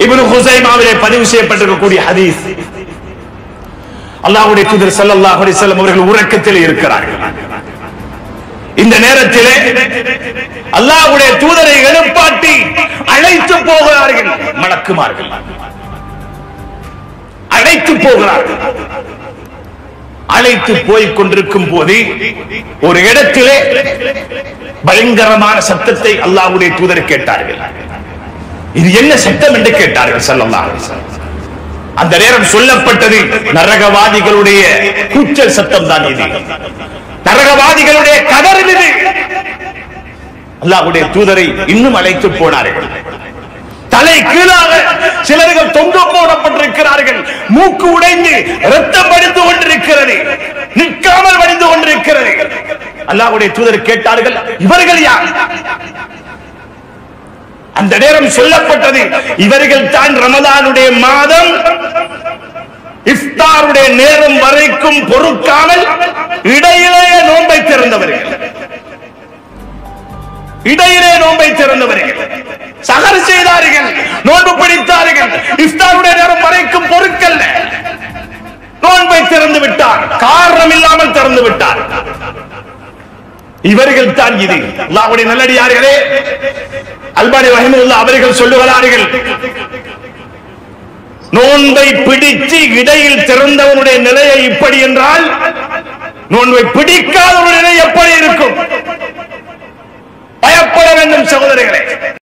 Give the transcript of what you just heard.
இப்னு ஹுசைமாவிலே பதிவு செய்யப்பட்டிருக்கக்கூடிய ஹதீஸ் அல்லாஹ்வுடைய தூதர் ஸல்லல்லாஹு அலைஹி வஸல்லம் அவர்கள் உறக்கத்தில் இருக்கிறார்கள் இந்த நேரத்திலே அல்லாஹ்வுடைய தூதரை எழுப்பாட்டி அழைத்து போகிறார்கள் மலக்குமார்கள் அழைத்து போகிறார்கள் அழைத்து போய் கொண்டிருக்கும் போது ஒரு இடத்திலே பயங்கரமான சத்தத்தை அல்லாஹ்வுடைய தூதர் கேட்டார்கள் இது என்ன சத்தம் என்று கேட்டார்கள் ஸல்லல்லாஹு அலைஹி வஸல்லம் அந்த நேரம் சொல்லப்பட்டது நரகவாதிகளுடைய கூச்சல் சத்தம் தான் இது நரகவாதிகளுடைய கதறல் இது அல்லாஹ்வுடைய தூதரை இன்னும் அழைத்து போனார்கள் தலை கீழாக சிலர்கள் தொங்க போடப்பட்டிருக்கிறார்கள் மூக்கு உடைந்து ரத்தம் வடிந்து கொண்டிருக்கிறது நிற்காமல் வடிந்து கொண்டிருக்கிறது அல்லாஹ்வுடைய தூதர் கேட்டார்கள் இவர்கள் யார் அந்த நேரம் சொல்லப்பட்டது இவர்கள் தான் ரமதானுடைய மாதம் இஃப்தாருடைய நேரம் வரைக்கும் பொறுக்காமல் இடையிலேயே நோன்பை திறந்தவர்கள் இடையிலே நோன்பை திறந்தவர்கள் சகர் செய்தார்கள் நோன்பு பிடித்தார்கள் இஃப்தாருடைய நேரம் வரைக்கும் பொறுக்கல்ல நோன்பை திறந்து விட்டார் காரணம் இல்லாமல் திறந்து விட்டார் இவர்கள் தான் இது அல்லாஹ்வுடைய நல்லடியார்களே அல்பானி ரஹிமுல்லா அவர்கள் சொல்லுகிறார்கள் நோன்பை பிடித்து இடையில் திறந்தவனுடைய நிலையை இப்படி என்றால் நோன்பை பிடிக்காதவனுடைய நிலை எப்படி இருக்கும் பயப்பட வேண்டும் சகோதரர்களே